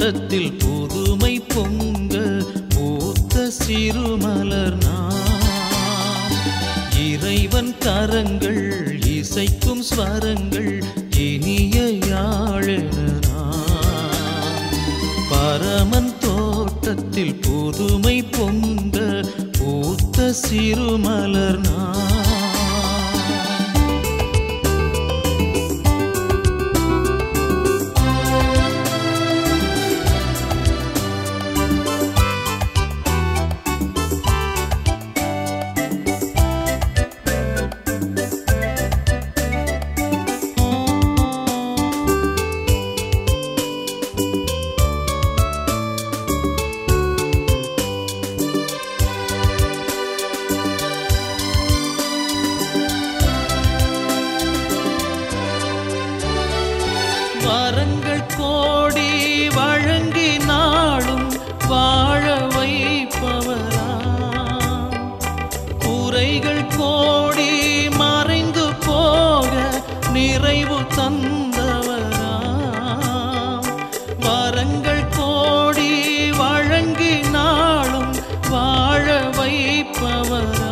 தோட்டத்தில் புதுமை பொங்க பூத்த சிறுமலர் நான் இறைவன் கரங்கள் இசைக்கும் ஸ்வரங்கள் இனிய யாழென நான் பரமன் தோட்டத்தில் புதுமை பொங்க பூத்த சிறுமலர் நான் வரங்கள் கோடி வழங்கி நாளும் வாழ வைப்பவரா குறைகள் கோடி மறைந்து போக நிறைவு தந்தவரா வரங்கள் கோடி வழங்கி நாளும் வாழ வைப்பவரா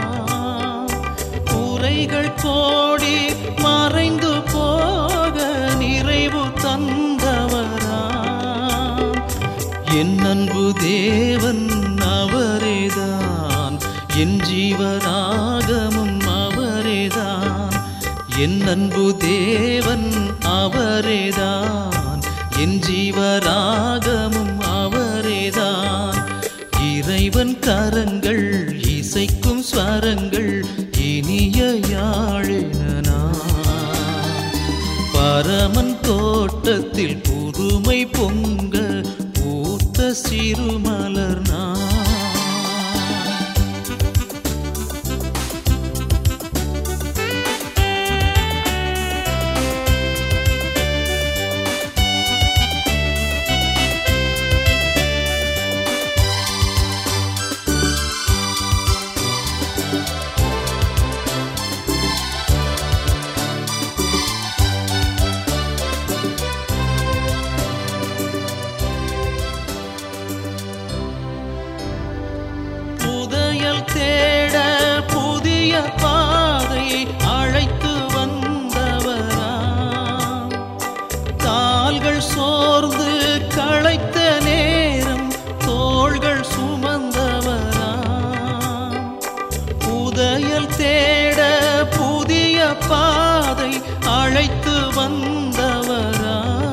குறைகள் கோடி மறைந்து போக நிறைவு தந்தவரா என் அன்பு தேவன் அவரேதான் என் ஜீவராகமும் அவரேதான் என் அன்பு தேவன் அவரேதான் என் ஜீவராகமும் அவரேதான் இறைவன் கரங்கள் இசைக்கும் ஸ்வரங்கள் இனிய யாழின நான். பரமன் தோட்டத்தில் புதுமை பொங்க பூத்த சிறுமலர் நான் புதையல் தேட புதிய பாதை அழைத்து வந்தவரா கால்கள் சோர்ந்து களைத்த நேரம் தோள்கள் சுமந்தவரா புதையல் தேட புதிய பாதை அழைத்து வந்தவரா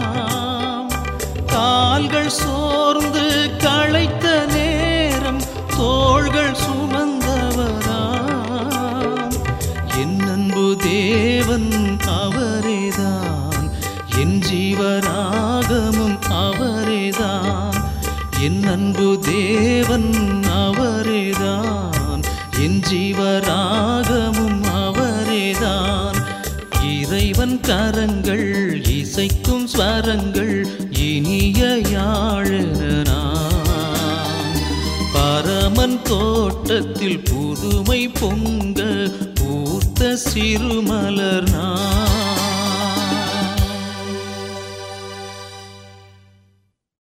கால்கள் சோர்ந்து களைத்த நேரம் தோள்கள் சுமந்தவராம் என் அன்பு தேவன் அவரேதான் என் ஜீவராகமும் அவரேதான் என் அன்பு தேவன் அவரேதான் என் ஜீவராகமும் அவரேதான் இறைவன் கரங்கள் இசைக்கும் ஸ்வரங்கள் இனிய யாழென நான். பரமன் தோட்டத்தில் புதுமை பொங்க பூத்த சிறுமலர் நான்